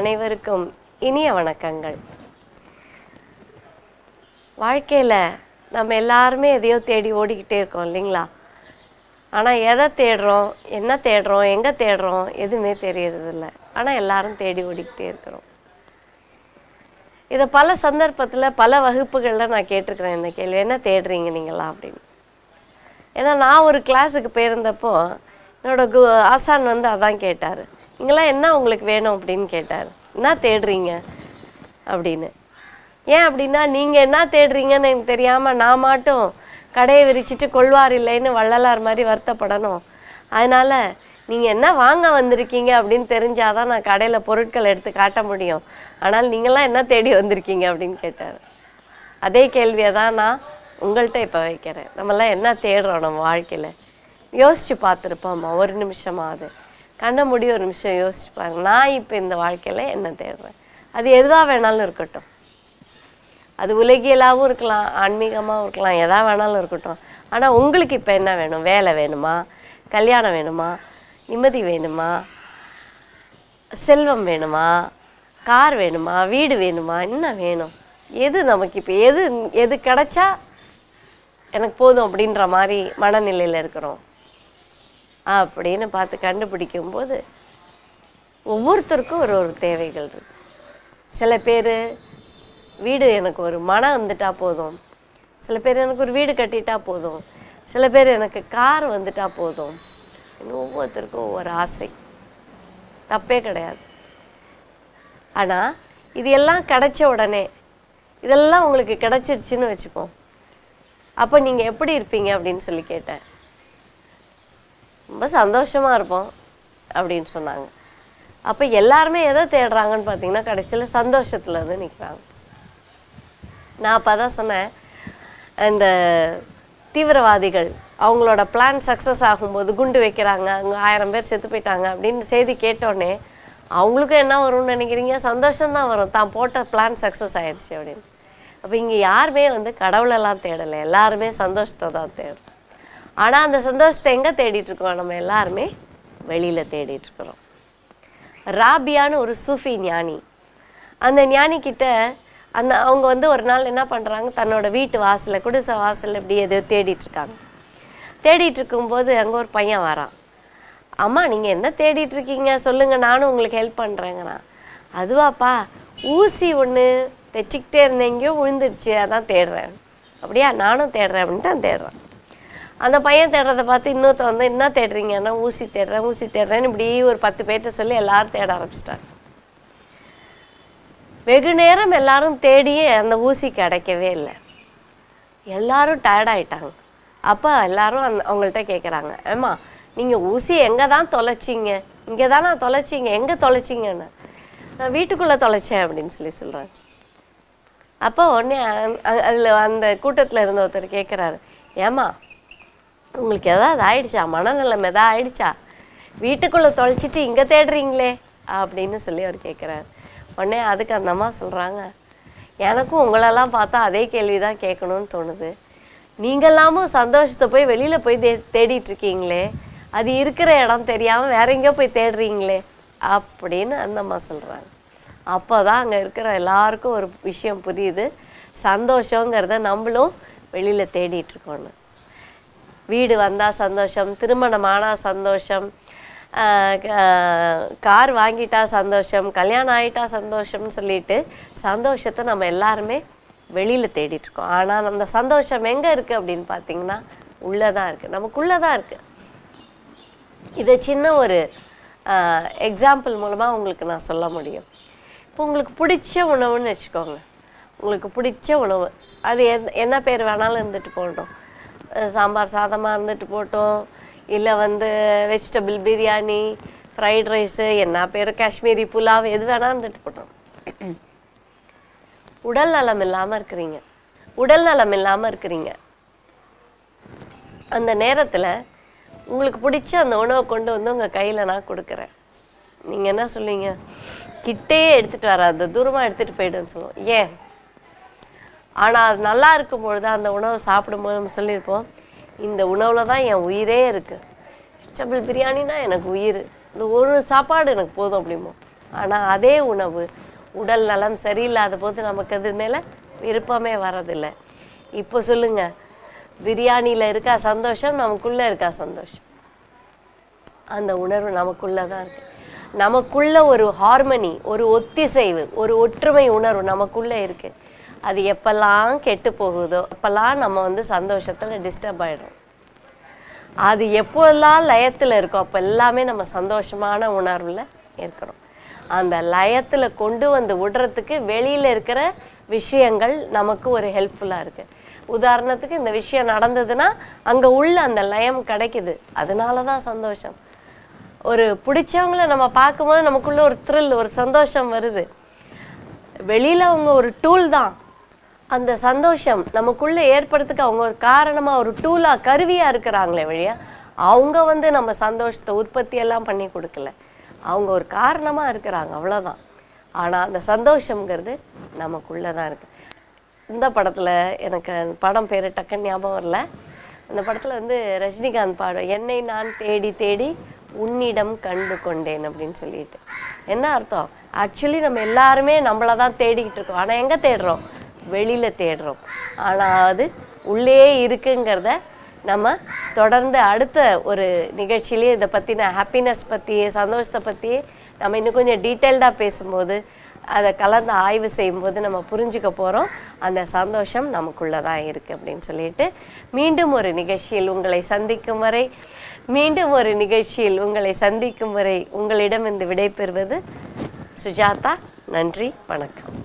அனைவருக்கும் இனிய வணக்கங்கள் வாழ்க்கையில் நம்ம எல்லாருமே எதையோ தேடி ஓடிக்கிட்டே இருக்கோம் இல்லைங்களா ஆனால் எதை தேடுறோம் என்ன தேடுறோம் எங்கே தேடுறோம் எதுவுமே தெரியறதில்ல ஆனால் எல்லாரும் தேடி ஓடிக்கிட்டே இருக்கிறோம் இதை பல சந்தர்ப்பத்தில் பல வகுப்புகளில் நான் கேட்டிருக்கிறேன் இந்த கேள்வி என்ன தேடுறீங்க நீங்களா அப்படின்னு ஏன்னா நான் ஒரு கிளாஸுக்கு போயிருந்தப்போ என்னோட கு ஆசான் வந்து அதான் கேட்டார் நீங்களாம் என்ன உங்களுக்கு வேணும் அப்படின்னு கேட்டார் என்ன தேடுறீங்க அப்படின்னு ஏன் அப்படின்னா நீங்கள் என்ன தேடுறீங்கன்னு எனக்கு தெரியாமல் நான் மட்டும் கடையை விரிச்சிட்டு கொள்வார் இல்லைன்னு வள்ளலார் மாதிரி வருத்தப்படணும் அதனால் நீங்கள் என்ன வாங்க வந்திருக்கீங்க அப்படின்னு தெரிஞ்சாதான் நான் கடையில் பொருட்கள் எடுத்து காட்ட முடியும் ஆனால் நீங்களாம் என்ன தேடி வந்திருக்கீங்க அப்படின்னு கேட்டார் அதே கேள்வியை தான் நான் உங்கள்கிட்ட இப்போ வைக்கிறேன் நம்மலாம் என்ன தேடுறோம் நம்ம வாழ்க்கையில் யோசிச்சு பார்த்துருப்போம்மா ஒரு நிமிஷமாவது கண்ண முடி ஒரு நிமிஷம் யோசிச்சு பாருங்க நான் இப்போ இந்த வாழ்க்கையில் என்ன தேடுறேன் அது எதுவாக வேணாலும் இருக்கட்டும் அது உலகியலாகவும் இருக்கலாம் ஆன்மீகமாகவும் இருக்கலாம் எதா வேணாலும் இருக்கட்டும் ஆனால் உங்களுக்கு இப்போ என்ன வேணும் வேலை வேணுமா கல்யாணம் வேணுமா நிம்மதி வேணுமா செல்வம் வேணுமா கார் வேணுமா வீடு வேணுமா என்ன வேணும் எது நமக்கு இப்போ எது எது கிடைச்சா எனக்கு போதும் அப்படின்ற மாதிரி மனநிலையில் இருக்கிறோம் அப்படின்னு பார்த்து கண்டுபிடிக்கும் போது ஒவ்வொருத்தருக்கும் ஒரு ஒரு தேவைகள் இருக்கு சில பேர் வீடு எனக்கு ஒரு மனம் வந்துட்டா போதும் சில பேர் எனக்கு ஒரு வீடு கட்டிட்டா போதும் சில பேர் எனக்கு கார் வந்துட்டா போதும் இன்னும் ஒவ்வொருத்தருக்கும் ஒவ்வொரு ஆசை தப்பே கிடையாது ஆனால் இது எல்லாம் கிடைச்ச உடனே இதெல்லாம் உங்களுக்கு கிடைச்சிருச்சுன்னு வச்சுப்போம் அப்போ நீங்கள் எப்படி இருப்பீங்க அப்படின்னு சொல்லி கேட்டேன் ரொம்ப சந்தோஷமாக இருப்போம் அப்படின்னு சொன்னாங்க அப்போ எல்லாருமே எதை தேடுறாங்கன்னு பார்த்தீங்கன்னா கடைசியில் சந்தோஷத்தில் வந்து நிற்கிறாங்க நான் அப்போ தான் சொன்னேன் இந்த தீவிரவாதிகள் அவங்களோட பிளான் சக்ஸஸ் ஆகும்போது குண்டு வைக்கிறாங்க அங்கே ஆயிரம் பேர் செத்து போயிட்டாங்க அப்படின்னு செய்தி கேட்டோடனே அவங்களுக்கும் என்ன வரும்னு நினைக்கிறீங்க சந்தோஷம்தான் வரும் தான் போட்ட பிளான் சக்ஸஸ் ஆயிடுச்சு அப்படின்னு அப்போ இங்கே யாருமே வந்து கடவுளெல்லாம் தேடலை எல்லாருமே சந்தோஷத்தை தான் தேடும் ஆனால் அந்த சந்தோஷத்தை எங்கே தேடிட்டு இருக்கோம் நம்ம எல்லாருமே வெளியில் தேடிட்டு இருக்கிறோம் ராபியான்னு ஒரு சூஃபி ஞானி அந்த ஞானி கிட்ட அந்த அவங்க வந்து ஒரு நாள் என்ன பண்ணுறாங்க தன்னோட வீட்டு வாசலில் குடிசை வாசலில் இப்படி எதையோ தேடிட்டு இருக்காங்க தேடிட்டு இருக்கும்போது அங்கே ஒரு பையன் வரான் அம்மா நீங்கள் என்ன தேடிட்டு இருக்கீங்க சொல்லுங்கள் நானும் உங்களுக்கு ஹெல்ப் பண்ணுறேங்கண்ணா அதுவாப்பா ஊசி ஒன்று தைச்சிக்கிட்டே இருந்தேன் எங்கேயோ விழுந்துருச்சு அதான் தேடுறேன் அப்படியா நானும் தேடுறேன் அப்படின்ட்டு நான் தேடுறேன் அந்த பையன் தேடுறத பார்த்து இன்னொருத்த வந்து என்ன தேடுறீங்கன்னா ஊசி தேடுறேன் ஊசி தேடுறேன்னு இப்படி ஒரு பத்து பேர்கிட்ட சொல்லி எல்லாரும் தேட ஆரம்பிச்சிட்டாங்க வெகு நேரம் எல்லாரும் தேடியே அந்த ஊசி கிடைக்கவே இல்லை எல்லாரும் டயர்ட் ஆயிட்டாங்க அப்போ எல்லாரும் அந்த அவங்கள்ட்ட கேட்குறாங்க ஏம்மா நீங்கள் ஊசி எங்கே தான் தொலைச்சிங்க இங்கே தானே தொலைச்சிங்க எங்கே தொலைச்சிங்கன்னு நான் வீட்டுக்குள்ளே தொலைச்சேன் அப்படின்னு சொல்லி சொல்கிறாங்க அப்போ உடனே அதில் அந்த கூட்டத்தில் இருந்த ஒருத்தர் கேட்குறாரு ஏம்மா உங்களுக்கு எதாவது ஆயிடுச்சா மனநலம் எதாவது ஆயிடுச்சா வீட்டுக்குள்ளே தொலைச்சிட்டு இங்கே தேடுறீங்களே அப்படின்னு சொல்லி அவர் கேட்குறாரு உடனே அதுக்கு அந்த அம்மா சொல்கிறாங்க எனக்கும் உங்களெல்லாம் பார்த்தா அதே கேள்வி தான் கேட்கணும்னு தோணுது நீங்களாமும் சந்தோஷத்தை போய் வெளியில் போய் தே தேடிட்டு இருக்கீங்களே அது இருக்கிற இடம் தெரியாமல் வேற எங்கேயோ போய் தேடுறீங்களே அப்படின்னு அந்த அம்மா சொல்கிறாங்க அப்போ தான் அங்கே இருக்கிற எல்லாருக்கும் ஒரு விஷயம் புரியுது சந்தோஷங்கிறத நம்மளும் வெளியில் தேடிட்டு இருக்கோன்னு வீடு வந்தால் சந்தோஷம் திருமணம் ஆனால் சந்தோஷம் ஆஹ் க- கார் வாங்கிட்டா சந்தோஷம் கல்யாணம் ஆகிட்டா சந்தோஷம்னு சொல்லிட்டு சந்தோஷத்தை நம்ம எல்லாருமே வெளியில் தேடிட்டு இருக்கோம் ஆனால் அந்த சந்தோஷம் எங்கே இருக்குது அப்படின்னு பார்த்தீங்கன்னா உள்ளே தான் இருக்குது நமக்குள்ளே தான் இருக்குது இதை சின்ன ஒரு எக்ஸாம்பிள் மூலமாக உங்களுக்கு நான் சொல்ல முடியும் இப்போ உங்களுக்கு பிடிச்ச உணவுன்னு வச்சுக்கோங்க உங்களுக்கு பிடிச்ச உணவு அது எந்த என்ன பேர் வேணாலும் இருந்துட்டு போகட்டும் அஹ் சாம்பார் சாதமாக இருந்துட்டு போகட்டும் இல்லை வந்து வெஜிடபிள் பிரியாணி ஃப்ரைட் ரைஸு என்ன பேர் காஷ்மீரி புலாவ் எது வேணால் இருந்துட்டு போட்டோம் உடல் நலம் இல்லாமல் இருக்கிறீங்க உடல் நலம் இல்லாமல் இருக்கிறீங்க அந்த நேரத்தில் உங்களுக்கு பிடிச்ச அந்த உணவை கொண்டு வந்து உங்கள் கையில் நான் கொடுக்குறேன் நீங்கள் என்ன சொல்லுவீங்க கிட்டேயே எடுத்துகிட்டு வராது தூரமாக எடுத்துகிட்டு போயிடுன்னு சொல்லுவோம் ஏன் ஆனால் அது நல்லா இருக்கும் பொழுது அந்த உணவை சாப்பிடும்போது நம்ம சொல்லியிருப்போம் இந்த உணவில் தான் என் உயிரே இருக்குது வெஜிடபிள் பிரியாணினா எனக்கு உயிர் இந்த ஒரு சாப்பாடு எனக்கு போதும் அப்படிமோ ஆனால் அதே உணவு உடல் நலம் சரியில்லாத போது நமக்கு அது மேலே விருப்பமே வரதில்லை இப்போ சொல்லுங்க பிரியாணியில் இருக்கா சந்தோஷம் நமக்குள்ளே இருக்கா சந்தோஷம் அந்த உணர்வு நமக்குள்ளே தான் இருக்கு நமக்குள்ள ஒரு ஹார்மனி ஒரு ஒத்திசைவு ஒரு ஒற்றுமை உணர்வு நமக்குள்ளே இருக்கு அது எப்பெல்லாம் கெட்டு போகுதோ அப்பெல்லாம் நம்ம வந்து சந்தோஷத்தில் டிஸ்டர்ப் ஆயிடும் அது எப்போல்லாம் லயத்தில் இருக்கோ அப்போ எல்லாமே நம்ம சந்தோஷமான உணர்வில் இருக்கிறோம் அந்த லயத்தில் கொண்டு வந்து விடுறதுக்கு வெளியில் இருக்கிற விஷயங்கள் நமக்கு ஒரு ஹெல்ப்ஃபுல்லாக இருக்குது உதாரணத்துக்கு இந்த விஷயம் நடந்ததுன்னா அங்கே உள்ள அந்த லயம் கிடைக்குது அதனால தான் சந்தோஷம் ஒரு பிடிச்சவங்கள நம்ம பார்க்கும்போது நமக்குள்ள ஒரு த்ரில் ஒரு சந்தோஷம் வருது வெளியில் அவங்க ஒரு டூல் தான் அந்த சந்தோஷம் நமக்குள்ளே ஏற்படுறதுக்கு அவங்க ஒரு காரணமாக ஒரு டூலாக கருவியாக இருக்கிறாங்களே வழியா அவங்க வந்து நம்ம சந்தோஷத்தை உற்பத்தி எல்லாம் பண்ணி கொடுக்கல அவங்க ஒரு காரணமாக இருக்கிறாங்க அவ்வளோதான் ஆனால் அந்த சந்தோஷங்கிறது நமக்குள்ளே தான் இருக்குது இந்த படத்தில் எனக்கு அந்த படம் பேர் டக்குன்னு ஞாபகம் வரல அந்த படத்தில் வந்து ரஜினிகாந்த் பாடும் என்னை நான் தேடி தேடி உன்னிடம் கண்டு கொண்டேன் அப்படின்னு சொல்லிட்டு என்ன அர்த்தம் ஆக்சுவலி நம்ம எல்லாருமே நம்மளை தான் தேடிக்கிட்டு இருக்கோம் ஆனால் எங்கே தேடுறோம் வெளியில் தேடுறோம் ஆனால் அது உள்ளே இருக்குங்கிறத நம்ம தொடர்ந்து அடுத்த ஒரு நிகழ்ச்சியிலேயே இதை பற்றின ஹாப்பினஸ் பற்றி சந்தோஷத்தை பற்றி நம்ம இன்னும் கொஞ்சம் டீட்டெயில்டாக பேசும்போது அதை கலந்து ஆய்வு செய்யும்போது நம்ம புரிஞ்சுக்க போகிறோம் அந்த சந்தோஷம் நமக்குள்ளே தான் இருக்குது அப்படின்னு சொல்லிட்டு மீண்டும் ஒரு நிகழ்ச்சியில் உங்களை சந்திக்கும் வரை மீண்டும் ஒரு நிகழ்ச்சியில் உங்களை சந்திக்கும் வரை உங்களிடம் இந்த விடைபெறுவது சுஜாதா நன்றி வணக்கம்